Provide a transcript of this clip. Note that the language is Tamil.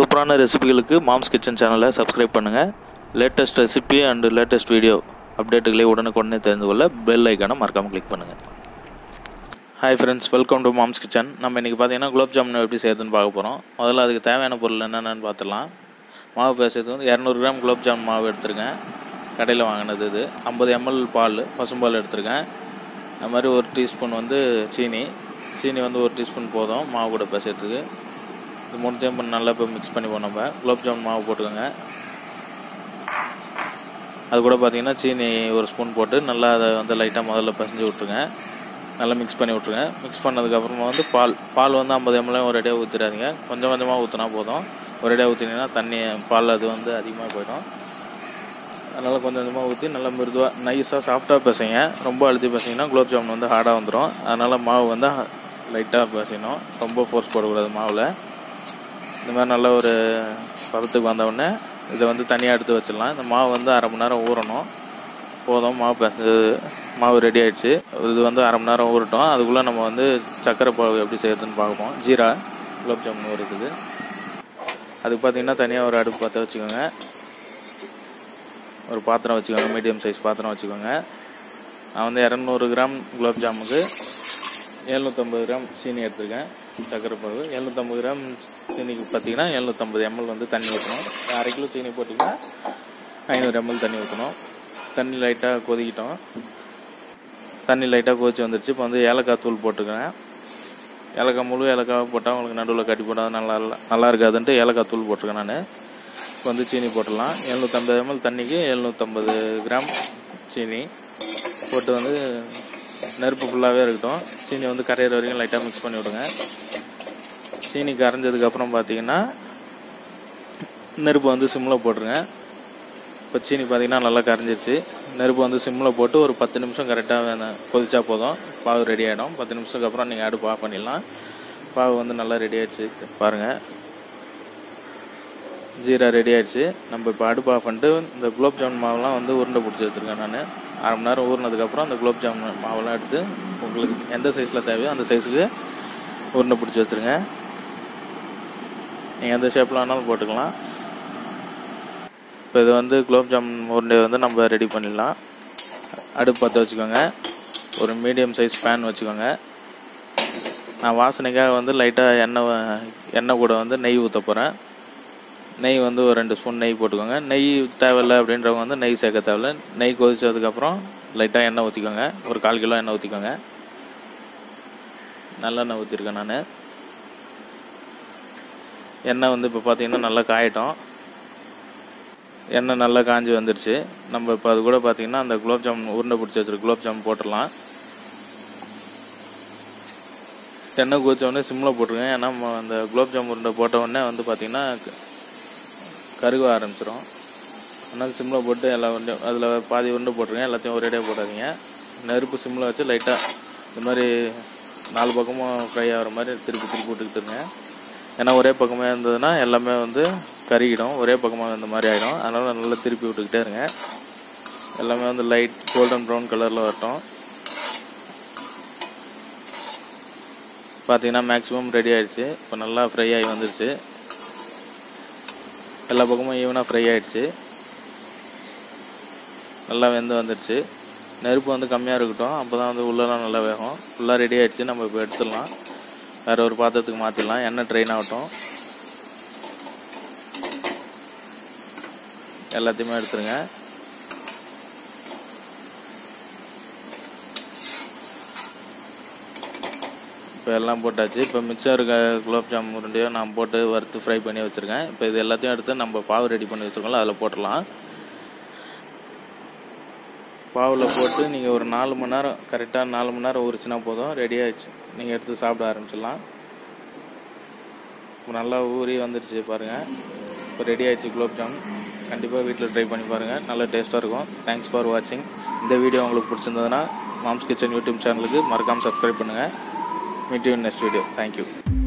சூப்பரான ரெசிபிகளுக்கு மாம்ஸ் கிச்சன் சேனலை சப்ஸ்கிரைப் பண்ணுங்கள் latest recipe and latest video அப்டேட்டுகளை உடனுக்குடனே தெரிந்து கொள்ள பெல் ஐக்கானை மறக்காமல் கிளிக் பண்ணுங்கள் hi friends welcome to Mom's Kitchen நம்ம இன்றைக்கி பார்த்தீங்கன்னா குலோப் ஜாமுன் எப்படி செய்யறதுன்னு பார்க்க போகிறோம் முதல்ல அதுக்கு தேவையான பொருள் என்னென்னு பார்த்துடலாம் மாவு பேசுறது வந்து இரநூறு கிராம் குலோப் ஜாமுன் மாவு எடுத்திருக்கேன் கடையில் வாங்கினது இது ஐம்பது எம்எல் பால் பசும்பால் எடுத்திருக்கேன் அது மாதிரி ஒரு டீஸ்பூன் வந்து சீனி சீனி வந்து ஒரு டீஸ்பூன் போதும் மாவு கூட பேசுறதுக்கு இது மூணுத்தையும் இப்போ நல்லா இப்போ மிக்ஸ் பண்ணி போனோம் நம்ம குலோப் ஜாமுன் மாவு போட்டுக்கோங்க அது கூட பார்த்தீங்கன்னா சீனி ஒரு ஸ்பூன் போட்டு நல்லா அதை வந்து லைட்டாக முதல்ல பசஞ்சு விட்ருங்க நல்லா மிக்ஸ் பண்ணி விட்ருங்க மிக்ஸ் பண்ணதுக்கப்புறமா வந்து பால் பால் வந்து ஐம்பது எம்எல்ஏ ஒரேடியாக ஊற்றிடாதீங்க கொஞ்சம் கொஞ்சமாக ஊற்றினா போதும் ஒரேடியாக ஊற்றினீங்கன்னா தண்ணி பால் அது வந்து அதிகமாக போயிடும் அதனால் கொஞ்சம் கொஞ்சமாக ஊற்றி நல்லா மிருதுவாக நைஸாக சாஃப்டாக பிசைங்க ரொம்ப அழுத்தி பிசைங்கன்னா குலோப் ஜாமுன் வந்து ஹார்டாக வந்துடும் அதனால் மாவு வந்து லைட்டாக பிசையணும் ரொம்ப ஃபோர்ஸ் போடக்கூடாது மாவில் இந்த மாதிரி நல்ல ஒரு பதத்துக்கு வந்தவுடனே இதை வந்து தனியாக எடுத்து வச்சிடலாம் இந்த மாவு வந்து அரை மணி நேரம் ஊறணும் போதும் மாவு பிசைஞ்சது மாவு ரெடி ஆயிடுச்சு இது வந்து அரை மணி நேரம் ஊறட்டும் அதுக்குள்ளே நம்ம வந்து சக்கரை பாவு எப்படி செய்யறதுன்னு பார்ப்போம் ஜீரா குலோப் ஜாமுன் வருதுக்கு அதுக்கு பார்த்தீங்கன்னா தனியாக ஒரு அடுப்பு பற்ற வச்சுக்கோங்க ஒரு பாத்திரம் வச்சுக்கோங்க மீடியம் சைஸ் பாத்திரம் வச்சுக்கோங்க நான் வந்து இரநூறு கிராம் குலோப் ஜாமுக்கு எழுநூற்றம்பது கிராம் சீனி எடுத்திருக்கேன் சக்கரை பாவு எழுநூற்றம்பது கிராம் சீனிக்கு பார்த்தீங்கன்னா எழுநூற்றம்பது எம்எல் வந்து தண்ணி ஊற்றணும் அரை கிலோ சீனி போட்டிங்கன்னா ஐநூறு எம்எல் தண்ணி ஊற்றணும் தண்ணி லைட்டாக கொதிக்கிட்டோம் தண்ணி லைட்டாக கொதிச்சு வந்துருச்சு இப்போ வந்து ஏலக்காய் தூள் போட்டுக்கிறேன் ஏலக்காய் முழு ஏலக்காய் போட்டால் உங்களுக்கு நடுவில் கட்டி போட்டால் நல்லா இல்லை நல்லா இருக்காதுன்ட்டு ஏலக்காய் தூள் போட்டிருக்கேன் நான் இப்போ வந்து சீனி போட்டுடலாம் எழுநூற்றம்பது எம்எல் தண்ணிக்கு எழுநூற்றம்பது கிராம் சீனி போட்டு வந்து நெருப்பு ஃபுல்லாகவே இருக்கட்டும் சீனி வந்து கரையிற வரைக்கும் லைட்டாக மிக்ஸ் பண்ணி விடுங்க சீனி கரைஞ்சதுக்கப்புறம் பார்த்தீங்கன்னா நெருப்பு வந்து சிம்மில் போட்டுருங்க இப்போ சீனி பார்த்தீங்கன்னா நல்லா கரைஞ்சிருச்சு நெருப்பு வந்து சிம்மில் போட்டு ஒரு பத்து நிமிஷம் கரெக்டாக கொதிச்சா போதும் பாவு ரெடி ஆகிடும் பத்து நிமிஷத்துக்கு அப்புறம் நீங்கள் அடுப்பு ஆஃப் பண்ணிடலாம் பாவு வந்து நல்லா ரெடி ஆயிடுச்சு பாருங்கள் ஜீரா ரெடி ஆயிடுச்சு நம்ம இப்போ அடுப்பு ஆஃப் பண்ணிட்டு இந்த குலோப் ஜாமுன் மாவுலாம் வந்து உருண்டை பிடிச்சி வச்சுருக்கேன் நான் அரை மணி நேரம் ஊறினதுக்கப்புறம் அந்த குலோப் ஜாமுன் மாவெல்லாம் எடுத்து உங்களுக்கு எந்த சைஸில் தேவையோ அந்த சைஸுக்கு உருண்டை பிடிச்சி வச்சுருங்க நீங்கள் எந்த ஷேப்பில் வேணாலும் போட்டுக்கலாம் இப்போ இது வந்து குலோப் ஜாமுன் உருண்டை வந்து நம்ம ரெடி பண்ணிடலாம் அடுப்பு பற்ற வச்சுக்கோங்க ஒரு மீடியம் சைஸ் பேன் வச்சுக்கோங்க நான் வாசனைக்காக வந்து லைட்டாக எண்ணெய் எண்ணெய் கூட வந்து நெய் ஊற்ற போகிறேன் நெய் வந்து ஒரு ரெண்டு ஸ்பூன் நெய் போட்டுக்கோங்க நெய் தேவையில்லை அப்படின்றவங்க வந்து நெய் சேர்க்க தேவையில்ல நெய் கொதிச்சதுக்கப்புறம் லைட்டாக எண்ணெய் ஊற்றிக்கோங்க ஒரு கால் கிலோ எண்ணெய் ஊற்றிக்கோங்க நல்லெண்ணெய் ஊற்றிருக்கேன் நான் எண்ணெய் வந்து இப்போ பார்த்தீங்கன்னா நல்லா காயட்டும் எண்ணெய் நல்லா காஞ்சி வந்துருச்சு நம்ம இப்போ அது கூட பார்த்தீங்கன்னா அந்த குலோப் ஜாமுன் உருண்டை பிடிச்சி வச்சிருக்க குலோப் ஜாமுன் போட்டுடலாம் எண்ணெய் கொதிச்ச உடனே சிம்மில் போட்டுருங்க ஏன்னா அந்த குலோப் ஜாமுன் உருண்டை போட்ட உடனே வந்து பார்த்தீங்கன்னா கருக ஆரம்பிச்சிடும் அதனால் சிம்மில் போட்டு எல்லா உருண்டையும் அதில் பாதி உருண்டை போட்டுருங்க எல்லாத்தையும் ஒரேடியாக போடாதீங்க நெருப்பு சிம்மில் வச்சு லைட்டாக இந்த மாதிரி நாலு பக்கமும் ஃப்ரை ஆகிற மாதிரி திருப்பி திருப்பி விட்டுக்கிட்டுருங்க ஏன்னா ஒரே பக்கமே இருந்ததுன்னா எல்லாமே வந்து கருகிடும் ஒரே பக்கமாக இந்த மாதிரி ஆகிடும் அதனால் நல்லா திருப்பி விட்டுக்கிட்டே இருங்க எல்லாமே வந்து லைட் கோல்டன் ப்ரௌன் கலரில் வரட்டும் பார்த்தீங்கன்னா மேக்ஸிமம் ரெடி ஆகிடுச்சு இப்போ நல்லா ஃப்ரை ஆகி வந்துருச்சு எல்லா பக்கமும் ஈவனாக ஃப்ரை ஆகிடுச்சு நல்லா வெந்து வந்துடுச்சு நெருப்பு வந்து கம்மியாக இருக்கட்டும் அப்போ தான் வந்து உள்ளெல்லாம் நல்லா வேகும் ஃபுல்லாக ரெடி ஆகிடுச்சு நம்ம இப்போ எடுத்துடலாம் வேறு ஒரு பாத்திரத்துக்கு மாற்றிடலாம் எண்ணெய் ட்ரெயின் ஆகட்டும் எல்லாத்தையுமே எடுத்துருங்க இப்போ எல்லாம் போட்டாச்சு இப்போ மிச்சம் இருக்க குலோப் ஜாமுன் உருண்டையும் நான் போட்டு வறுத்து ஃப்ரை பண்ணி வச்சுருக்கேன் இப்போ இது எல்லாத்தையும் எடுத்து நம்ம பாவு ரெடி பண்ணி வச்சுருக்கோம்ல அதில் போட்டுடலாம் பாவில் போட்டு நீங்கள் ஒரு நாலு மணி நேரம் கரெக்டாக நாலு மணி நேரம் ஊறிச்சுன்னா போதும் ரெடி ஆயிடுச்சு நீங்கள் எடுத்து சாப்பிட ஆரம்பிச்சிடலாம் இப்போ நல்லா ஊறி வந்துடுச்சு பாருங்கள் இப்போ ரெடி ஆயிடுச்சு குலோப் ஜாமுன் கண்டிப்பாக வீட்டில் ட்ரை பண்ணி பாருங்கள் நல்லா டேஸ்ட்டாக இருக்கும் தேங்க்ஸ் ஃபார் வாட்சிங் இந்த வீடியோ உங்களுக்கு பிடிச்சிருந்ததுன்னா மாம்ஸ் கிச்சன் யூடியூப் சேனலுக்கு மறக்காமல் சப்ஸ்கிரைப் பண்ணுங்கள் meet you next video thank you